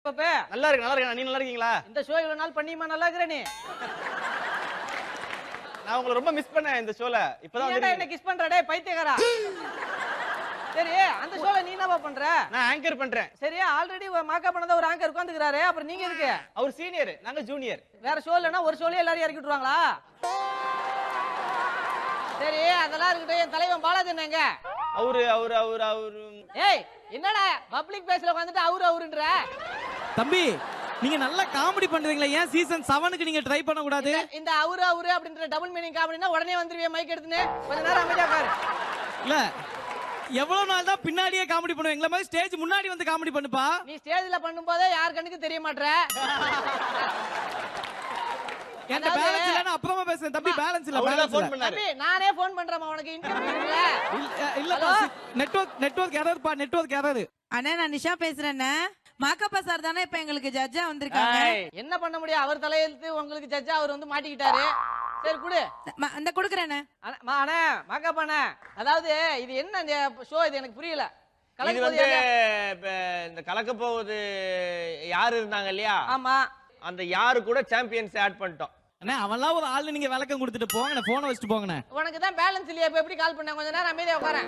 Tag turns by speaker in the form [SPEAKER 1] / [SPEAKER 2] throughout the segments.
[SPEAKER 1] இப்ப
[SPEAKER 2] நல்லா இருக்கு நல்லா இருக்கு நீ நல்லா இருக்கீங்களா
[SPEAKER 1] இந்த ஷோ இவ்வளவு நாள் பண்ணியுமா நல்லா இருக்கிற நீ
[SPEAKER 2] நான் உங்களை ரொம்ப மிஸ் பண்ணேன் இந்த ஷோல
[SPEAKER 1] நீ
[SPEAKER 2] இப்பதான்
[SPEAKER 1] ஏன்டா என்ன
[SPEAKER 2] வந்திருக்கீங்க.
[SPEAKER 1] கிஸ் பண்ற டேய் பைத்தியக்காரா சரி அந்த ஷோல நீ என்னப்பா பண்ற
[SPEAKER 2] நான் ஆங்கர் பண்றேன்
[SPEAKER 1] சரி ஆல்ரெடி மாக்கா பண்ணத ஒரு ஆங்கர் உட்காந்துக்கிறாரு அப்புறம் நீங்க இருக்கு
[SPEAKER 2] அவர் சீனியர் நாங்க ஜூனியர்
[SPEAKER 1] வேற ஷோ இல்லைன்னா ஒரு ஷோலயே எல்லாரும் இறக்கி விட்டுருவாங்களா சரி அதெல்லாம் இருக்கட்டும் என் தலைவன் பாலாஜன் எங்க
[SPEAKER 2] அவரு அவரு அவரு அவரு
[SPEAKER 1] ஏய் என்னடா பப்ளிக் பேஸ்ல உட்காந்துட்டு அவரு அவருன்ற
[SPEAKER 3] தம்பி நீங்க நல்லா காமெடி பண்றீங்களா ஏன் சீசன் செவனுக்கு நீங்க ட்ரை பண்ண கூடாது
[SPEAKER 1] இந்த அவரு அவரு அப்படின்ற டபுள் மீனிங் காமெடினா உடனே வந்துருவிய மைக் எடுத்துன்னு கொஞ்ச நேரம் அமைதியா உட்காரு
[SPEAKER 3] இல்ல எவ்வளவு நாள் தான் பின்னாடியே காமெடி பண்ணுவோம் எங்களை மாதிரி ஸ்டேஜ் முன்னாடி வந்து காமெடி பண்ணுப்பா
[SPEAKER 1] நீ ஸ்டேஜ்ல பண்ணும்போதே யார் கண்ணுக்கு தெரிய மாட்ற
[SPEAKER 3] என்கிட்ட
[SPEAKER 1] அதாவது-
[SPEAKER 3] பேலன்ஸ் இல்லன்னா அப்புறமா பேசுறேன் தம்பி பேலன்ஸ் இல்ல
[SPEAKER 2] அவரு தான்
[SPEAKER 3] பேலன்ஸ்
[SPEAKER 2] ஃபோன்
[SPEAKER 3] இல்ல
[SPEAKER 2] பண்ணாரு
[SPEAKER 1] தம்பி நானே ஃபோன் பண்றேன் உனக்கு இன்டர்வியூ இல்ல
[SPEAKER 3] இல்ல நெட்வொர்க் நெட்வொர்க் எரர்ப்பா நெட்வொர்க் எரர்
[SPEAKER 4] அண்ணா நான் நிஷா பேசுறேண்ணே மாக்கப்பா சார் தானே இப்ப எங்களுக்கு ஜட்ஜா வந்திருக்காங்க
[SPEAKER 2] ஏய்,
[SPEAKER 1] என்ன பண்ண முடியும் அவர் தலையெழுத்து உங்களுக்கு ஜட்ஜா அவர் வந்து மாட்டிக்கிட்டாரு சரி குடு
[SPEAKER 4] ம- அந்த கொடுக்குறேண்ணே
[SPEAKER 1] அண்ணா, மா, அண்ணே மாக்கப் அண்ணே அதாவது இது என்ன இந்த ஷோ இது எனக்கு புரியல
[SPEAKER 2] இது
[SPEAKER 1] கலக்கு
[SPEAKER 2] வந்து
[SPEAKER 1] போதியா?
[SPEAKER 2] இப்ப இந்த கலக்க போவது யாரு இருந்தாங்க இல்லையா
[SPEAKER 1] ஆமா
[SPEAKER 2] அந்த யாரு கூட சாம்பியன்ஸ் ஆட் பண்ணிட்டோம்
[SPEAKER 3] அண்ணே அவன்லாம் ஒரு ஆளு நீங்க விளக்கம் கொடுத்துட்டு போங்கண்ணே போனை வச்சுட்டு போங்கண்ணே
[SPEAKER 1] உனக்கு தான் பேலன்ஸ் இல்லையா இப்ப எப்படி கால் பண்ண கொஞ்ச நேரம் அமைதியா உட்காரேன்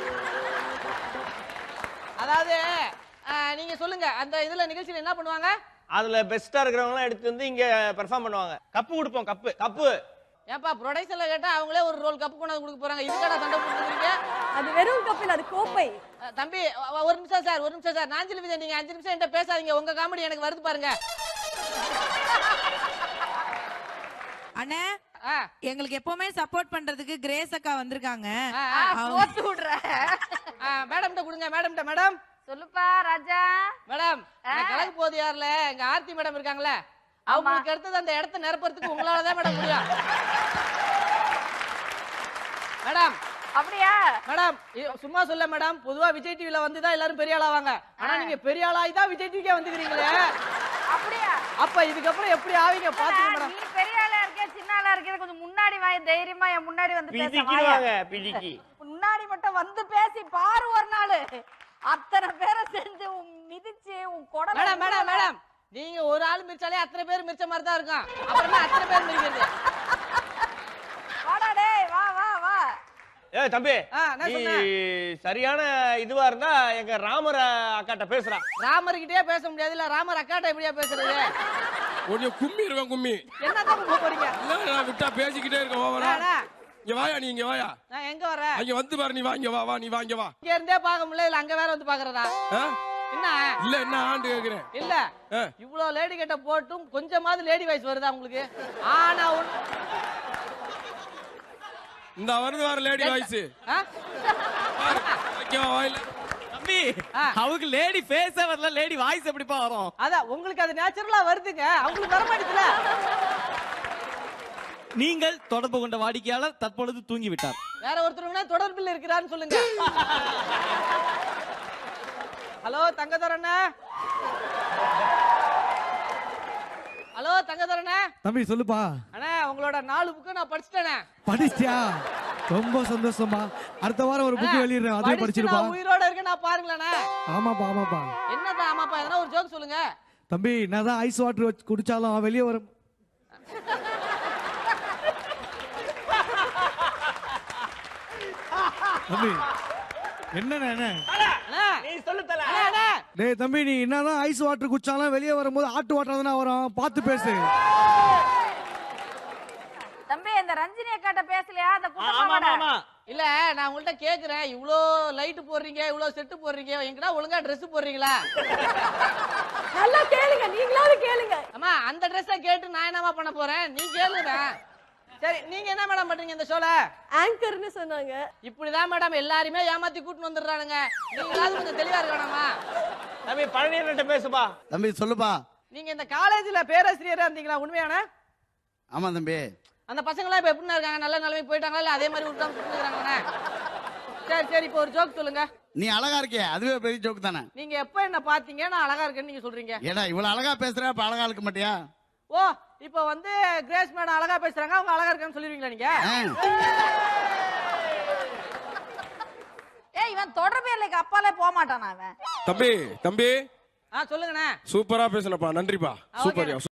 [SPEAKER 1] அதாவது ஆஹ், நீங்க சொல்லுங்க அந்த இதுல நிகழ்ச்சியில என்ன பண்ணுவாங்க
[SPEAKER 2] அதுல பெஸ்டா இருக்கிறவங்க எல்லாம் எடுத்து வந்து இங்க பெர்ஃபார்ம் பண்ணுவாங்க கப்பு கொடுப்போம் கப்பு கப்பு
[SPEAKER 1] ஏன்பா ப்ரொடக்ஷன்ல கேட்டா அவங்களே ஒரு ரோல் கப்பு கொண்டாந்து கொடுக்க போறாங்க இதுக்கான சண்டை போட்டுருக்கீங்க
[SPEAKER 5] அது வெறும் கப்பில் அது கோப்பை
[SPEAKER 1] அஹ் தம்பி ஒ- ஒரு நிமிஷம் சார் ஒரு நிமிஷம் சார் நாஞ்சல் விஜய் நீங்க அஞ்சு நிமிஷம் என்கிட்ட பேசாதீங்க உங்க காமெடி எனக்கு வருது பாருங்க
[SPEAKER 4] அண்ணே
[SPEAKER 1] ஆ,
[SPEAKER 4] எங்களுக்கு எப்பவுமே சப்போர்ட் பண்றதுக்கு கிரேஸ் அக்கா வந்திருக்காங்க
[SPEAKER 1] ஆ, ஆ.
[SPEAKER 5] போட்டு விடுற
[SPEAKER 1] ஆ, மேடம்கிட்ட கொடுங்க மேடம்கிட்ட மேடம்
[SPEAKER 5] சொல்லுப்பா ராஜா
[SPEAKER 1] மேடம் நான் கலக்கு போது யாருல எங்க ஆர்த்தி மேடம் இருக்காங்களே அவங்களுக்கு அடுத்தது அந்த இடத்த நிரப்புறதுக்கு உங்களால தான் மேடம் முடியும் மேடம்
[SPEAKER 5] அப்படியா
[SPEAKER 1] மேடம் இது சும்மா சொல்ல மேடம் பொதுவா விஜய் டிவில வந்து தான் எல்லாரும் பெரிய ஆளாவாங்க ஆனா நீங்க பெரிய ஆளாகி தான் விஜய் டிவிக்கே வந்துக்கிறீங்களே
[SPEAKER 5] அப்படியா
[SPEAKER 1] அப்ப இதுக்கப்புறம் எப்படி ஆவீங்க பாத்துங்க மேடம்
[SPEAKER 5] நீ பெரிய ஆளா இருக்க சின்ன ஆளா இருக்க கொஞ்சம் முன்னாடி வாய் தைரியமா என் முன்னாடி வந்து பேச வாயா.
[SPEAKER 2] பிடிக்கிடுவாங்க பிடிக்கி
[SPEAKER 5] முன்னாடி மட்டும் வந்து பேசி பாரு ஒரு நாள் அத்தனை பேரை செஞ்சு உன் மிதிச்சு உன் குடலை
[SPEAKER 1] மேடம் மேடம் மேடம் நீங்க ஒரு ஆள் மிரிச்சாலே அத்தனை பேர் மிரிச்ச மாதிரி தான் இருக்கும் அப்புறமா அத்தனை பேர் மிரிக்கிறது
[SPEAKER 5] வாடா டேய் வா வா வா
[SPEAKER 2] ஏ தம்பி
[SPEAKER 1] ஆ, என்ன
[SPEAKER 2] நீ
[SPEAKER 1] சொன்ன?
[SPEAKER 2] சரியான இதுவா இருந்தா எங்க ராமர அக்காட்ட பேசுறா
[SPEAKER 1] ராமர்கிட்டயே பேச முடியாது இல்ல ராமர் அக்காட்ட எப்படியா பேசுறது
[SPEAKER 6] உன்னை கும்மிடுவேன் கும்மி
[SPEAKER 1] என்ன தான் பண்ண போறீங்க
[SPEAKER 6] இல்ல, நான் விட்டா பேசிக்கிட்டே இருக்க ஓவரா
[SPEAKER 1] அண்ணா,
[SPEAKER 6] இங்க வாயா நீ இங்க வாயா
[SPEAKER 1] நான் எங்க வரேன்
[SPEAKER 6] அங்க வந்து பாரு நீ வாங்க வா வா நீ வாங்க வா
[SPEAKER 1] இங்க இருந்தே பார்க்க முடியல இல்ல அங்க வேற வந்து பாக்குறதா
[SPEAKER 6] ஆ?
[SPEAKER 1] என்ன
[SPEAKER 6] இல்ல என்ன ஆண்டு கேக்குறேன்
[SPEAKER 1] இல்ல
[SPEAKER 6] ஆ.
[SPEAKER 1] இவ்வளவு லேடி கிட்ட போட்டும் கொஞ்சமாவது லேடி வாய்ஸ் வருதா உங்களுக்கு ஆனா ஒண்ணு-
[SPEAKER 6] இந்த வருது வர லேடி வாய்ஸ்
[SPEAKER 1] ஆ?
[SPEAKER 6] வாயில
[SPEAKER 3] தம்பி
[SPEAKER 1] ஆ.
[SPEAKER 3] அவங்க லேடி ஃபேஸே வரல லேடி வாய்ஸ் எப்படிப்பா வரும்
[SPEAKER 1] அதான் உங்களுக்கு அது நேச்சுரலா வருதுங்க அவங்களுக்கு வர மாட்டேதுல
[SPEAKER 3] நீங்கள் தொடர்பு கொண்ட வாடிக்கையாளர் தற்பொழுது தூங்கி விட்டார்
[SPEAKER 1] வேற ஒருத்தருங்கன்னா தொடர்பில் இருக்கிறான்னு சொல்லுங்க ஹலோ தங்கதரண்ணா ஹலோ தங்கதரண்ணா
[SPEAKER 7] தம்பி சொல்லுப்பா
[SPEAKER 1] அண்ணா உங்களோட நாலு புக்கு நான் படிச்சிட்டேனே
[SPEAKER 7] படிச்சியா ரொம்ப சந்தோஷமா அடுத்த வாரம் ஒரு புக் வெளியிடுறேன் அதே
[SPEAKER 1] படிச்சுட்டு
[SPEAKER 7] படிச்சிருப்பா
[SPEAKER 1] நான் உயிரோட இருக்கேன் நான் பாருங்களேண்ணே
[SPEAKER 7] ஆமாப்பா ஆமாப்பா
[SPEAKER 1] என்னதான் ஆமாப்பா எதனா ஒரு ஜோக் சொல்லுங்க
[SPEAKER 7] தம்பி என்னதான் ஐஸ் வாட்டர் வச்சு குடிச்சாலும் வெளியே வரும் தம்பி என்னண்ணே என்ன
[SPEAKER 1] அண்ணா,
[SPEAKER 2] நீ சொல்லு தல
[SPEAKER 1] அண்ணா, அண்ணா.
[SPEAKER 7] டேய் தம்பி நீ என்னதான் ஐஸ் வாட்டர் குடிச்சாலும் வெளியே வரும்போது ஆட்டு வாட்டர் தானே வரும் பார்த்து பேசு
[SPEAKER 5] தம்பி இந்த ரஞ்சினி அக்காட்ட பேசலையா அந்த
[SPEAKER 2] ஆ, ஆமா
[SPEAKER 5] குட்டமாட
[SPEAKER 2] ஆமா
[SPEAKER 1] இல்ல நான் உங்கள்ட்ட கேக்குறேன் இவ்ளோ லைட் போடுறீங்க இவ்ளோ செட்டு போடுறீங்க எங்கடா ஒழுங்கா Dress போடுறீங்களா
[SPEAKER 5] நல்லா கேளுங்க நீங்களாவது கேளுங்க
[SPEAKER 1] அம்மா அந்த ட்ரெஸ்ஸை கேட்டு நான் என்னமா பண்ண போறேன் நீ கேளுங்க சரி நீங்க என்ன மேடம் பண்றீங்க இந்த ஷோல
[SPEAKER 5] ஆங்கர்னு சொன்னாங்க
[SPEAKER 1] இப்படிதான் மேடம் எல்லாருமே ஏமாத்தி கூட்டிட்டு வந்துடுறானுங்க நீங்களாவது கொஞ்சம் தெளிவா இருக்கணுமா
[SPEAKER 2] தம்பி பழனியன்ட்ட பேசுப்பா
[SPEAKER 8] தம்பி சொல்லுப்பா
[SPEAKER 1] நீங்க இந்த காலேஜ்ல பேராசிரியரா இருந்தீங்களா உண்மையான
[SPEAKER 8] ஆமா தம்பி
[SPEAKER 1] அந்த பசங்களாம் இப்ப எப்படி இருக்காங்க நல்ல நிலைமை போயிட்டாங்களா இல்ல அதே மாதிரி விட்டாங்க இருக்காங்கண்ணே சரி சரி இப்போ ஒரு ஜோக் சொல்லுங்க
[SPEAKER 8] நீ அழகா இருக்கியே அதுவே பெரிய ஜோக்கு தானே
[SPEAKER 1] நீங்க எப்ப என்ன பாத்தீங்க நான் அழகா இருக்கேன்னு நீங்க சொல்றீங்க
[SPEAKER 8] ஏடா இவ்வளவு அழகா பேசுற அப்ப அழகா இருக்க மாட்டியா
[SPEAKER 1] ஓ இப்போ வந்து கிரேஸ் மேடம் அழகா பேசுறாங்க அவங்க அழகா இருக்கான்னு சொல்லிருவீங்களா நீங்க
[SPEAKER 8] ஆ.
[SPEAKER 5] ஏய் இவன் தொடர்பு எல்லைக்கு அப்பாலே போக மாட்டானா அவன்
[SPEAKER 6] தம்பி தம்பி
[SPEAKER 1] ஆ சொல்லுங்கண்ணே
[SPEAKER 6] சூப்பரா பேசுனப்பா நன்றிப்பா
[SPEAKER 1] ஆ,
[SPEAKER 6] சூப்பர்
[SPEAKER 1] ஓகேண்ணே.